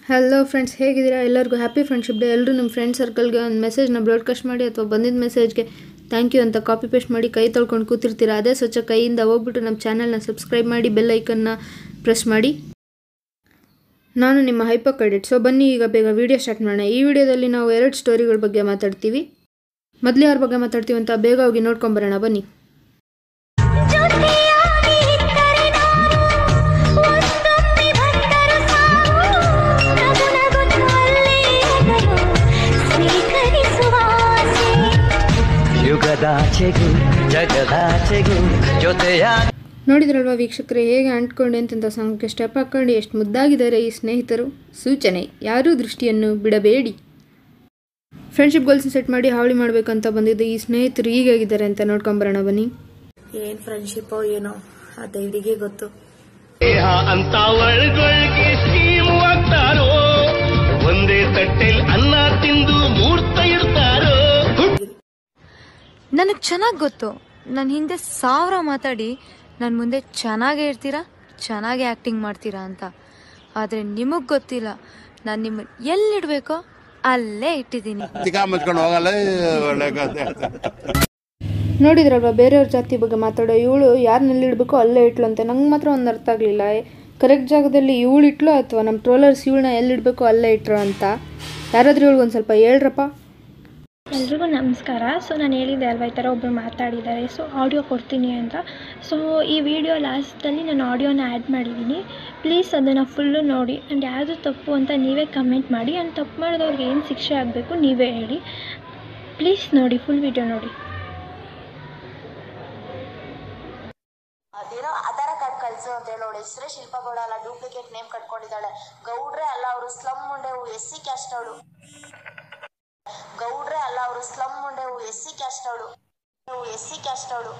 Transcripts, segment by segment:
Hello friends ಹೇಗಿದ್ದೀರಾ ಎಲ್ಲರಿಗೂ happy friendship day ಎಲ್ಲರೂ ನಿಮ್ಮ ಫ್ರೆಂಡ್ ಸರ್ಕಲ್ಗೆ ಒಂದು ಮೆಸೇಜ್ನ ಬ್ರಾಡ್ಕಾಸ್ಟ್ ಮಾಡಿ ಅಥವಾ ಬಂದಿದ್ದ ಮೆಸೇಜ್ಗೆ ಥ್ಯಾಂಕ್ ಯು ಅಂತ ಕಾಪಿ ಪೇಸ್ಟ್ ಮಾಡಿ ಕೈ ತೊಳ್ಕೊಂಡು ಕೂತಿರ್ತೀರಾ ಅದೇ ಸ್ವಚ್ಛ ಕೈಯಿಂದ ಹೋಗ್ಬಿಟ್ಟು ನಮ್ಮ ಚಾನಲ್ನ ಸಬ್ಸ್ಕ್ರೈಬ್ ಮಾಡಿ ಬೆಲ್ ಐಕನ್ನ ಪ್ರೆಸ್ ಮಾಡಿ ನಾನು ನಿಮ್ಮ ಹೈಪರ್ ಕ್ರೆಡಿಟ್ ಸೊ ಬನ್ನಿ ಈಗ ಬೇಗ ವಿಡಿಯೋ ಸ್ಟಾರ್ಟ್ ಮಾಡೋಣ ಈ ವಿಡಿಯೋದಲ್ಲಿ ನಾವು ಎರಡು ಸ್ಟೋರಿಗಳ ಬಗ್ಗೆ ಮಾತಾಡ್ತೀವಿ ಮೊದಲು ಯಾರ ಬಗ್ಗೆ ಮಾತಾಡ್ತೀವಿ ಅಂತ ಬೇಗ ಹೋಗಿ ನೋಡ್ಕೊಂಬರೋಣ ಬನ್ನಿ ಜೊತೆಯಾಗಿ ಇದ್ದರೆ ನಾವು ಒಂದೊಮ್ಮೆ ಬಂದರು ಸಾವು ನಗು ನಗುತ್ತಲೇ ಎದೆಯು ಸ್ವೀಕರಿಸುವ ಆಸೆ ಯುಗದಾಚೆಗೂ ಜಗದಾಚೆಗೂ ಜೊತೆಯ ನೋಡಿದ್ರಲ್ವಾ ವೀಕ್ಷಕರೇ ಹೇಗೆ ಅಂಟ್ಕೊಂಡು ಎಂತೆಂಥ ಸಾಂಗಕ್ಕೆ ಸ್ಟೆಪ್ ಹಾಕ್ಕೊಂಡು ಎಷ್ಟು ಮುದ್ದಾಗಿದ್ದಾರೆ ಈ ಸ್ನೇಹಿತರು ಸೂಚನೆ ಯಾರೂ ದೃಷ್ಟಿಯನ್ನು ಬಿಡಬೇಡಿ ಫ್ರೆಂಡ್ಶಿಪ್ ಗೋಲ್ಸ್ ಸೆಟ್ ಮಾಡಿ ಹಾವಳಿ ಮಾಡಬೇಕಂತ ಬಂದಿದ್ದು ಈ ಸ್ನೇಹಿತರು ಹೀಗಾಗಿದ್ದಾರೆ ಅಂತ ನೋಡ್ಕೊಂಬರೋಣ ಬನ್ನಿ ಏನ್ ಫ್ರೆಂಡ್ಶಿಪ್ ಏನೋ ಆ ದೇವರಿಗೆ ಗೊತ್ತು ದೇಹ ಅಂತ ಒಳಗೊಳಗೆ ಸ್ಕೀಮ್ ಆಗ್ತಾರೋ ಒಂದೇ ತಟ್ಟೆಲ್ ಅನ್ನ ತಿಂದು ಮೂರ್ತ ಇಡ್ತಾರೋ ನನಗೆ ಚೆನ್ನಾಗಿ ಗೊತ್ತು ನನ್ನ ಹಿಂದೆ ಸಾವಿರ ಮಾತಾಡಿ ನನ್ನ ಮುಂದೆ ಚೆನ್ನಾಗೇ ಇರ್ತೀರಾ ಚೆನ್ನಾಗೇ ಆ್ಯಕ್ಟಿಂಗ್ ಮಾಡ್ತೀರಾ ಅಂತ ಆದರೆ ನಿಮಗೆ ಗೊತ್ತಿಲ್ಲ ನಾನು ನಿಮ್ಮನ್ನು ಎಲ್ಲಿಡಬೇಕೋ ಅಲ್ಲೇ ಇಟ್ಟಿದ್ದೀನಿ ಚಿಕ್ಕ ಮುಚ್ಕೊಂಡು ಹೋಗಲ್ಲ ಒಳ್ಳೆ ಕಥೆ ನೋಡಿದ್ರಲ್ವಾ ಬೇರೆಯವ್ರ ಜಾತಿ ಬಗ್ಗೆ ಮಾತಾಡೋ ಇವಳು ಯಾರನ್ನೆಲ್ಲಿ ಇಡಬೇಕೋ ಅಲ್ಲೇ ಇಟ್ಲು ಅಂತ ನಂಗೆ ಮಾತ್ರ ಒಂದು ಅರ್ಥ ಆಗಲಿಲ್ಲ ಕರೆಕ್ಟ್ ಜಾಗದಲ್ಲಿ ಇವಳು ಇಟ್ಲು ಅಥವಾ ನಮ್ಮ ಟ್ರೋಲರ್ಸ್ ಇವಳನ್ನ ಎಲ್ಲಿಡಬೇಕೋ ಅಲ್ಲೇ ಇಟ್ರು ಅಂತ ಯಾರಾದ್ರೂ ಇವಳಿಗೆ ಒಂದು ಸ್ವಲ್ಪ ಹೇಳ್ರಪ್ಪ ಎಲ್ರಿಗೂ ನಮಸ್ಕಾರ ಸೊ ನಾನು ಹೇಳಿದ್ದೆ ಅಲ್ವಾ ಈ ಥರ ಒಬ್ಬರು ಮಾತಾಡಿದ್ದಾರೆ ಸೊ ಆಡಿಯೋ ಕೊಡ್ತೀನಿ ಅಂತ ಸೊ ಈ ವಿಡಿಯೋ ಲಾಸ್ಟಲ್ಲಿ ನಾನು ಆಡಿಯೋನ ಆ್ಯಡ್ ಮಾಡಿದ್ದೀನಿ ಪ್ಲೀಸ್ ಅದನ್ನು ಫುಲ್ಲು ನೋಡಿ ಆ್ಯಂಡ್ ಯಾವುದು ತಪ್ಪು ಅಂತ ನೀವೇ ಕಮೆಂಟ್ ಮಾಡಿ ಆ್ಯಂಡ್ ತಪ್ಪು ಮಾಡಿದವ್ರಿಗೆ ಏನು ಶಿಕ್ಷೆ ಆಗಬೇಕು ನೀವೇ ಹೇಳಿ ಪ್ಲೀಸ್ ನೋಡಿ ಫುಲ್ ವಿಡಿಯೋ ನೋಡಿ ಅದೇನೋ ಆಧಾರ್ ಕಾರ್ಡ್ ಕಳ್ಸು ಅಂತ ಹೇಳಿ ಅವಳು ಹೆಸರೇ ಶಿಲ್ಪ ಗೌಡ ಅಲ್ಲ ಡೂಪ್ಲಿಕೇಟ್ ನೇಮ್ ಕಟ್ಕೊಂಡಿದ್ದಾಳೆ ಗೌಡ್ರೆ ಅಲ್ಲ ಅವರು ಸ್ಲಮ್ ಮುಂಡೆ ಎಸ್ ಸಿ ಕ್ಯಾಸ್ಟ್ ಅವಳು ಗೌಡ್ರೆ ಅಲ್ಲ ಅವರು ಸ್ಲಮ್ ಮುಂಡೆ ಎಸ್ ಸಿ ಕ್ಯಾಸ್ಟ್ ಅವಳು ಎಸ್ ಸಿ ಕ್ಯಾಸ್ಟ್ ಅವಳು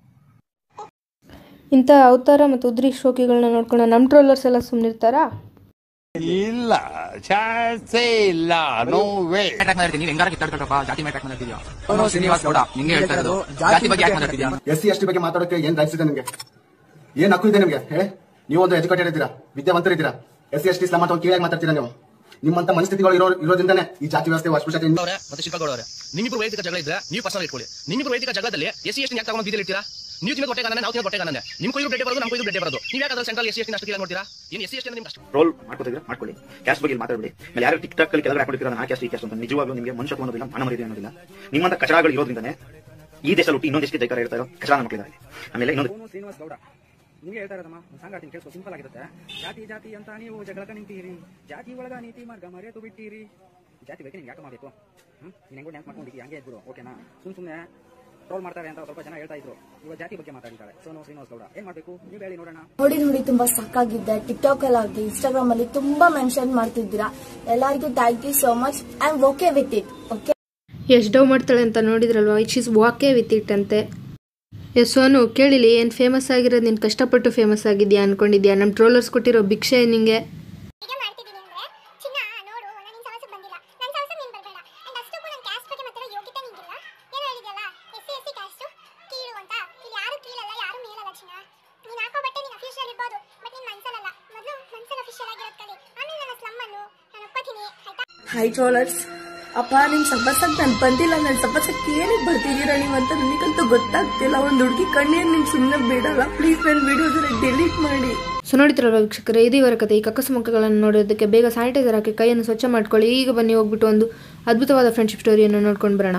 ಇಂಥ ಅವತಾರ ಮತ್ತು ಉದ್ರಿ ಶೋಕಿಗಳನ್ನ ನೋಡ್ಕೊಂಡು ನಮ್ಮ ಟ್ರೋಲರ್ಸ್ ಎಲ್ಲ ಸುಮ್ಮನಿರ್ತಾರಾ ಇಲ್ಲ ಚಾನ್ಸೇ ಇಲ್ಲ ನೋ ವೇ ನೀವ್ ಹೆಂಗಾರ ಕಿತ್ತಾಡ್ಕೊಳಪ್ಪ ಜಾತಿ ಮೇಲೆ ಅಟ್ಯಾಕ್ ಮಾಡ್ತಿದ್ಯಾ ಅವನು ಶ್ರೀನಿವಾಸ್ ಗೌಡ ನಿಂಗೆ ಹೇಳ್ತಾ ಇರೋದು ಜಾತಿ ಬಗ್ಗೆ ಯಾಕೆ ಮಾತಾಡ್ತಿದ್ಯಾ ಎಸ್ ಸಿ ಎಸ್ ಟಿ ಬಗ್ಗೆ ಮಾತಾಡೋಕೆ ಏನ್ ರೈಟ್ಸ್ ಇದೆ ನಿಮಗೆ ಏನ್ ಹಕ್ಕು ಇದೆ ನಿಮಗೆ ಹೇಳಿ ನೀವು ಒಂದು ಎಜುಕೇಟೆಡ್ ಇದ್ದೀರಾ ವಿದ್ಯಾವಂತರಿದ್ದೀರಾ S C S T slum ಅಂತ ಒಂದು ಕೀಳಾಗಿ ಮಾತಾಡ್ತೀರಾ ನೀವು ನಿಮ್ಮಂತ ಮನಸ್ಥಿತಿಗಳು ಇರೋ ಇರೋದ್ರಿಂದನೇ ಈ ಜಾತಿ ವ್ಯವಸ್ಥೆ ಅಸ್ಪೃಶ್ಯತೆ ಅವರೇ ಮತ್ತೆ ಶಿಲ್ಪ ಗೌಡ ಅವರೇ ನಿಮ್ಮಿಬ್ರು ವೈಯಕ್ತಿಕ ಜಗಳ ಇದ್ರೆ ನೀವು ಪರ್ಸನಲ್ ಇಟ್ಕೊಳ್ಳಿ ನಿಮ್ಮಿಬ್ರು ವೈಯಕ್ತಿಕ ಜಗಳದಲ್ಲಿ ಎಸ್ ಸಿ ಎಸ್ ಯಾಕೆ ತಗೊಂಡು ಬೀದಿಲಿ ಇರ್ತೀರಾ ನೀವು ತಿನ್ನೋ ಹೊಟ್ಟೆ ನಾವು ತಿನ್ನೋ ಹೊಟ್ಟೆ ಕಾನೇ ನಿಮ್ ಕೊಯ್ದು ಬೆಟ್ಟೆ ಬರೋದು ನಮ್ಮ ಕೊಯ್ದು ಬೆಟ್ಟೆ ಬರೋದು ನೀವು ಯಾಕಂದ್ರೆ ಸೆಂಟ್ರಲ್ ಎಸ್ ಸಿ ಎಸ್ ಅಷ್ಟು ಕೀಳ ನೋಡ್ತೀರಾ ಏನು ಎಸ್ ಸಿ ಎಸ್ ನಿಮ್ಗೆ ಅಷ್ಟು ರೋಲ್ ಮಾಡ್ಕೋತಿದ್ರೆ ಮಾಡ್ಕೊಳ್ಳಿ ಕ್ಯಾಸ್ಟ್ ಬಗ್ಗೆ ಮಾತಾಡಬೇಡಿ ಆಮೇಲೆ ಯಾರು ಟಿಕ್ ಟಾಕ್ ಅಲ್ಲಿ ಕೆಳಗಡೆ ಹಾಕೊಂಡಿರ್ತೀರ ನಾ ಕ್ಯಾಸ್ಟ್ ಈ ಕ್ಯಾಸ್ಟ್ ಅಂತ ನಿಜವಾಗ್ಲೂ ನಿಮಗೆ ಮನುಷ್ಯತ್ವ ಅನ್ನೋದಿಲ್ಲ ಮಾನ ಮರ್ಯಾದೆ ಅನ್ನೋದಿಲ್ಲ ನಿಮ್ಮಂತ ಕಚಡಗಳು ಇರೋದ್ರಿಂದನೇ ಈ ದೇಶದಲ್ಲಿ ಹುಟ್ಟಿ ಇನ್ನೊಂದು ದೇಶಕ್ಕೆ ಜೈಕಾರ ಹೇಳ್ತಾ ಇರೋ ಕಚಡ ಮಕ್ಕಳಿದ್ದಾರೆ ಆಮೇಲೆ ಇನ್ನೊಂದು ಶ್ರೀನಿವಾಸ್ ಗೌಡ ನಿಮ್ಗೆ ಹೇಳ್ತಾ ಇರೋದಮ್ಮ ಒಂದು ಸಂಗಾತಿ ಕೇಳಿಸ್ಕೊ ಸಿಂಪಲ್ ಆಗಿರುತ್ತೆ ಜಾತಿ ಜಾತಿ ಅಂತ ನೀವು ಜಗಳಕ ನಿಂತೀರಿ ಜಾತಿ ಒಳಗ ನೀತಿ ಮಾರ್ಗ ಮರೆತು ಬಿಟ್ಟಿರಿ ಜಾತಿ ಬಗ್ಗೆ ನಿಮ್ಗೆ ಯಾಕೆ ಮಾಡಬೇಕು ಹ್ಮ್ ನೀನ್ ಹೆಂಗೋ ಡ್ಯಾನ್ಸ್ ಮಾಡ್ಕೊಂಡಿದ್ದಿ ಹಂಗೆ ಇದ್ಬಿಡು ಓಕೆನಾ ಸುಮ್ ಸುಮ್ಮನೆ ಟ್ರೋಲ್ ಮಾಡ್ತಾರೆ ಅಂತ ಸ್ವಲ್ಪ ಜನ ಹೇಳ್ತಾ ಇದ್ರು ಇವಾಗ ಜಾತಿ ಬಗ್ಗೆ ಮಾತಾಡಿದ್ದಾರೆ ಸೋನು ಶ್ರೀನಿವಾಸ್ ಗೌಡ ಏನ್ ಮಾಡ್ಬೇಕು ನೀವು ಹೇಳಿ ನೋಡೋಣ ನೋಡಿ ನೋಡಿ ತುಂಬಾ ಸಾಕಾಗಿದ್ದೆ ಟಿಕ್ ಟಾಕ್ ಅಲ್ಲಿ ಆಗಲಿ ಇನ್ಸ್ಟಾಗ್ರಾಮ್ ಅಲ್ಲಿ ತುಂಬಾ ಮೆನ್ಷನ್ ಮಾಡ್ತಿದ್ದೀರಾ ಎಲ್ಲರಿಗೂ thank you so much I am okay with it okay ಎಷ್ಟು ಡವ್ ಮಾಡ್ತಾಳೆ ಅಂತ ನೋಡಿದ್ರಲ್ವಾ it is okay with it ಅಂತೆ ಎಸ್ ಸೋನು ಕೇಳಿಲಿ ಏನು ಫೇಮಸ್ ಆಗಿರೋದು ನೀನು ಕಷ್ಟಪಟ್ಟು ಫೇಮಸ್ ಆಗಿದ್ಯಾ ಅನ್ಕೊಂಡಿದ್ಯಾ ನಮ್ಮ ಟ್ರೋಲರ್ಸ್ ಕೊಟ್ಟಿರೋ ಭಿಕ್ಷೆ ನಿಂಗೆ ಹೀಗೆ ಮಾಡ್ತಿದ್ದೀನಿ ಅಂದ್ರೆ ಚಿನ್ನ ನೋಡು ನಾನು ನಿನ್ ಸಹವಾಸಕ್ಕೆ ಬಂದಿಲ್ಲ ನನ್ನ ಸಹವಾಸಕ್ಕೆ ನೀನ್ ಬರಬೇಡ ಅಂಡ್ ಅಷ್ಟಕ್ಕೂ ನನ್ನ ಕ್ಯಾಸ್ಟ್ ಬಗ್ಗೆ ಮಾತಾಡೋ ಯೋಗ್ಯತೆ ನಿಂಗಿಲ್ಲ ಏನು ಹೇಳಿದ್ಯಲ್ಲ S C S C caste ಕೀಳು ಅಂತ ಇಲ್ಲಿ ಯಾರು ಕೀಳಲ್ಲ ಯಾರು ಮೇಲಲ್ಲ ಚಿನ್ನ ನೀನ್ ಹಾಕೋ ಬಟ್ಟೆ ನೀನ್ ಅಫಿಷಿಯಲ್ ಇರ್ಬೋದು ಬಟ್ ನೀನ್ ಮನ್ಸಲ್ಲಲ್ಲ ಮೊದಲು ಮನ್ಸಲ್ಲಿ ಅಫಿಷಿಯಲ್ ಆಗಿರೋದ್ ಕಲಿ ಆಮೇಲೆ ನನ್ನ ಸ್ಲಮ್ ಅನ್ನು ನಾನು ಒಪ್ಪತೀನಿ ಆಯ್ತಾ ಹೈ ಟ್ರೋಲರ್ಸ್ ಅಪ್ಪ ನಿಮ್ ಸಬ್ಬಸಕ್ ನಾನು ಬಂದಿಲ್ಲ ನನ್ನ ಸಬ್ಬಸಕ್ಕೆ ಏನಕ್ಕೆ ಬರ್ತಿದ್ದೀರಾ ನೀವು ಅಂತ ನನಗಂತೂ ಗೊತ್ತಾಗ್ತಿಲ್ಲ ಒಂದು ಹುಡುಗಿ ಕಣ್ಣೀರ್ ನಿನ್ ಸುಮ್ಮನೆ ಬಿಡಲ್ಲ ಪ್ಲೀಸ್ ನನ್ನ ವಿಡಿಯೋಸ್ ಡಿಲೀಟ್ ಮಾಡಿ ಸೊ ನೋಡಿದ್ರಲ್ವ ವೀಕ್ಷಕರೇ ಇದೀವರ ಕತೆ ಈ ಕಕ್ಕಸ ಮುಖಗಳನ್ನು ನೋಡೋದಕ್ಕೆ ಬೇಗ ಸ್ಯಾನಿಟೈಸರ್ ಹಾಕಿ ಕೈಯನ್ನು ಸ್ವಚ್ಛ ಮಾಡ್ಕೊಳ್ಳಿ ಈಗ ಬನ್ನಿ ಹೋಗ್ಬಿಟ್ಟು ಒಂದು ಅದ್ಭುತವಾದ ಫ್ರೆಂಡ್ಶಿಪ್ ಸ್ಟೋರಿಯನ್ನು ನೋಡ್ಕೊಂಡು ಬರೋಣ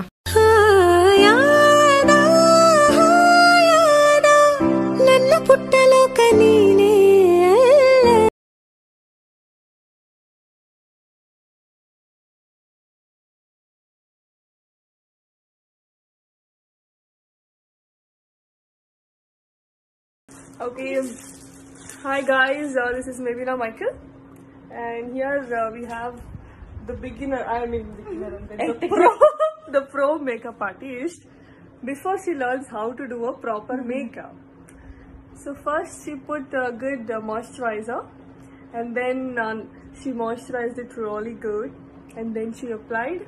ನನ್ನ ಪುಟ್ಟ ಲೋಕ ನೀನೇ Okay, hi guys, uh, this is Mevina Michael, and here uh, we have the beginner. I mean, beginner, and then the pro, the pro makeup artist. Before she learns how to do a proper makeup, so first she put a good uh, moisturizer, and then um, she moisturized it really good, and then she applied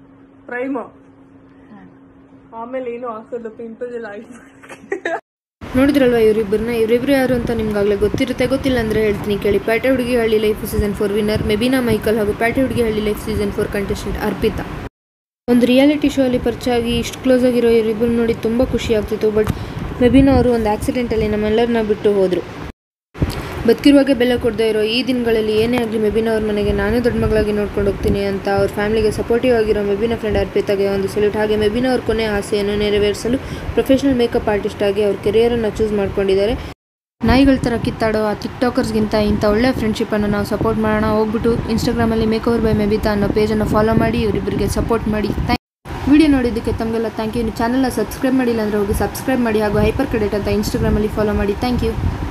primer. ಆಮೇಲೆ ಏನು ಹಾಕೋದು pimple ಎಲ್ಲ ಆಯ್ತು ನೋಡಿದ್ರಲ್ವ ಇವರಿಬ್ಬರನ್ನ ಇವರಿಬ್ಬರು ಯಾರು ಅಂತ ನಿಮ್ಗಾಗಲೇ ಗೊತ್ತಿರುತ್ತೆ ಗೊತ್ತಿಲ್ಲ ಅಂದರೆ ಹೇಳ್ತೀನಿ ಕೇಳಿ Pyate Hudugi Halli life season four winner Mebina Michael ಹಾಗೂ Pyate Hudugi Halli life season four contestant Arpita ಒಂದು ರಿಯಾಲಿಟಿ ಶೋ ಅಲ್ಲಿ ಪರಿಚಯ ಆಗಿ ಇಷ್ಟು ಕ್ಲೋಸ್ ಆಗಿರೋ ಇವರಿಬ್ಬರು ನೋಡಿ ತುಂಬ ಖುಷಿ ಆಗ್ತಿತ್ತು ಬಟ್ ಮೆಬಿನಾ ಅವರು ಒಂದು ಆಕ್ಸಿಡೆಂಟಲ್ಲಿ ನಮ್ಮೆಲ್ಲರನ್ನ ಬಿಟ್ಟು ಹೋದರು ಬದುಕಿರುವಾಗೆ ಬೆಲೆ ಕೊಡದೇ ಇರೋ ಈ ದಿನಗಳಲ್ಲಿ ಏನೇ ಆಗಲಿ ಮೆಬಿನಾ ಅವ್ರ ಮನೆಗೆ ನಾನೇ ದೊಡ್ಡ ಮಗಳಾಗಿ ನೋಡ್ಕೊಂಡು ಹೋಗ್ತೀನಿ ಅಂತ ಅವ್ರ ಫ್ಯಾಮಿಲಿಗೆ ಸಪೋರ್ಟಿವ್ ಆಗಿರೋ ಮೆಬಿನಾ ಫ್ರೆಂಡ್ ಅರ್ಪಿತಾಗೆ ಒಂದು ಸಲ್ಯೂಟ್ ಹಾಗೆ ಮೆಬಿನಾ ಅವ್ರ ಕೊನೆ ಆಸೆಯನ್ನು ನೆರವೇರಿಸಲು ಪ್ರೊಫೆಷನಲ್ ಮೇಕಪ್ ಆರ್ಟಿಸ್ಟ್ ಆಗಿ ಅವ್ರ ಕೆರಿಯರನ್ನು ಚೂಸ್ ಮಾಡ್ಕೊಂಡಿದ್ದಾರೆ ನಾಯಿಗಳ ಥರ ಕಿತ್ತಾಡೋ ಆ ಟಿಕ್ಟಾಕರ್ಸ್ಗಿಂತ ಇಂಥ ಒಳ್ಳೆ ಫ್ರೆಂಡ್ಶಿಪ್ಪನ್ನು ನಾವು ಸಪೋರ್ಟ್ ಮಾಡೋಣ ಹೋಗ್ಬಿಟ್ಟು ಇನ್ಸ್ಟಾಗ್ರಾಮಲ್ಲಿ ಮೇಕ್ ಓವರ್ ಬೈ ಮೆಬಿತಾ ಅನ್ನೋ ಪೇಜನ್ನು ಫಾಲೋ ಮಾಡಿ ಇವರಿಬ್ಬರಿಗೆ ಸಪೋರ್ಟ್ ಮಾಡಿ ಥ್ಯಾಂಕ್ ವಿಡಿಯೋ ನೋಡಿದ್ದಕ್ಕೆ ತಮಗೆಲ್ಲ ಥ್ಯಾಂಕ್ ಯು ನೀವು ಚಾನಲ್ನ ಸಬ್ಸ್ಕ್ರೈಬ್ ಮಾಡಿಲ್ಲ ಅಂದರೆ ಹೋಗಿ ಸಬ್ಸ್ಕ್ರೈಬ್ ಮಾಡಿ ಹಾಗೂ ಹೈಪರ್ ಕ್ರೆಡಿಟ್ ಅಂತ ಇನ್ಸ್ಟಾಗ್ರಾಮಲ್ಲಿ ಫಾಲೋ ಮಾಡಿ ಥ್ಯಾಂಕ್ ಯು